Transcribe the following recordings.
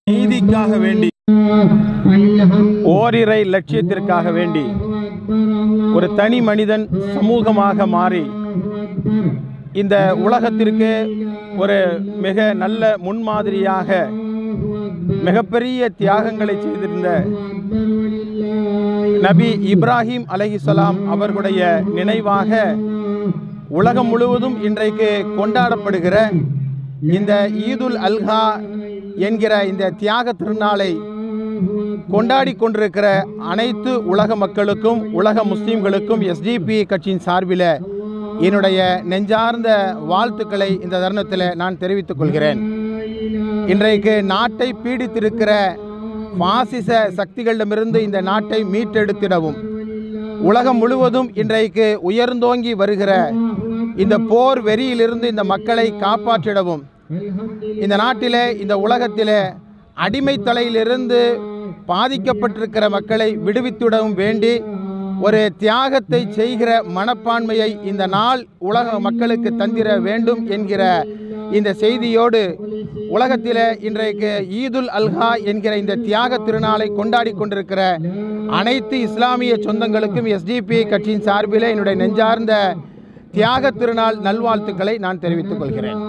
நீதிக்காக வேண்டி ஓரிரை லட்சியத்திற்காக வேண்டி ஒரு தனி மனிதன் சமூகமாக மாறி இந்த உலகத்திற்கு ஒரு மிக நல்ல முன்மாதிரியாக மிகப்பெரிய தியாகங்களை செய்திருந்த நபி இப்ராஹிம் அலைஹிஸ்ஸலாம் அவர்களுடைய நினைவாக உலகம் முழுவதும் இன்றைக்கு கொண்டாடப்படுகிற இந்த ஈதுல் அல்ஹா என்கிற இந்த தியாக திருநாளை கொண்டாடி கொண்டிருக்கிற அனைத்து உலக மக்களுக்கும் உலக முஸ்லீம்களுக்கும் எஸ்டிபி கட்சியின் சார்பில் என்னுடைய நெஞ்சார்ந்த வாழ்த்துக்களை இந்த தருணத்தில் நான் தெரிவித்துக் கொள்கிறேன் இன்றைக்கு நாட்டை பீடித்திருக்கிற பாசிச சக்திகளிடமிருந்து இந்த நாட்டை மீட்டெடுத்திடவும் உலகம் முழுவதும் இன்றைக்கு உயர்ந்தோங்கி வருகிற இந்த போர் வெறியிலிருந்து இந்த மக்களை காப்பாற்றிடவும் இந்த நாட்டிலே இந்த உலகத்திலே அடிமை தலையிலிருந்து பாதிக்கப்பட்டிருக்கிற மக்களை விடுவித்துடவும் வேண்டி ஒரு தியாகத்தை செய்கிற மனப்பான்மையை இந்த நாள் உலக மக்களுக்கு தந்திர வேண்டும் என்கிற இந்த செய்தியோடு உலகத்திலே இன்றைக்கு ஈதுல் அல்ஹா என்கிற இந்த தியாக திருநாளை கொண்டாடி கொண்டிருக்கிற அனைத்து இஸ்லாமிய சொந்தங்களுக்கும் எஸ்டிபி கட்சியின் சார்பில் என்னுடைய நெஞ்சார்ந்த தியாக திருநாள் நல்வாழ்த்துக்களை நான் தெரிவித்துக் கொள்கிறேன்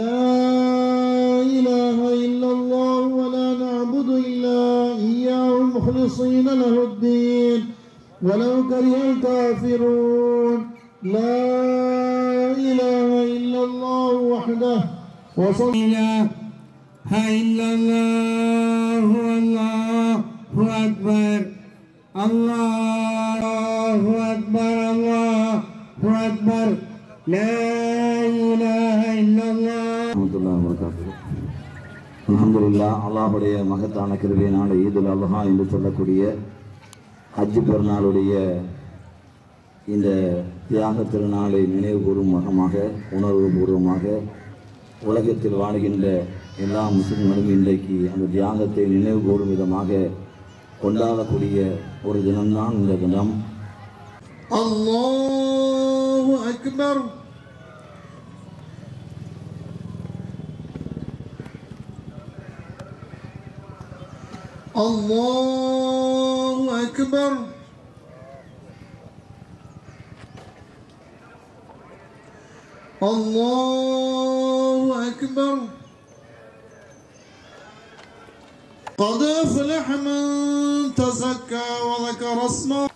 لا إله إلا الله ولا نعبد إلا إياه مخلصين له الدين ولو كره الكافرون لا إله إلا الله وحده وصل إله إلا الله الله أكبر الله أكبر الله أكبر لا إله إلا الله ரஹ்மத்துல்லாஹி வபரகாத்துஹு. அல்ஹம்துலில்லாஹ் அல்லாஹ்வுடைய மகத்தான கிருபையினால ஈதுல் அல்ஹா என்று சொல்லக்கூடிய ஹஜ் பெருநாளுடைய இந்த தியாக திருநாளை நினைவு கூறும் முகமாக உணர்வு பூர்வமாக உலகத்தில் வாழ்கின்ற எல்லா முஸ்லிம்களும் இன்றைக்கு அந்த தியாகத்தை நினைவு கூறும் விதமாக கொண்டாடக்கூடிய ஒரு தினம்தான் இந்த தினம் الله أكبر الله أكبر الله أكبر قد أفلح من تزكى وذكر اسمه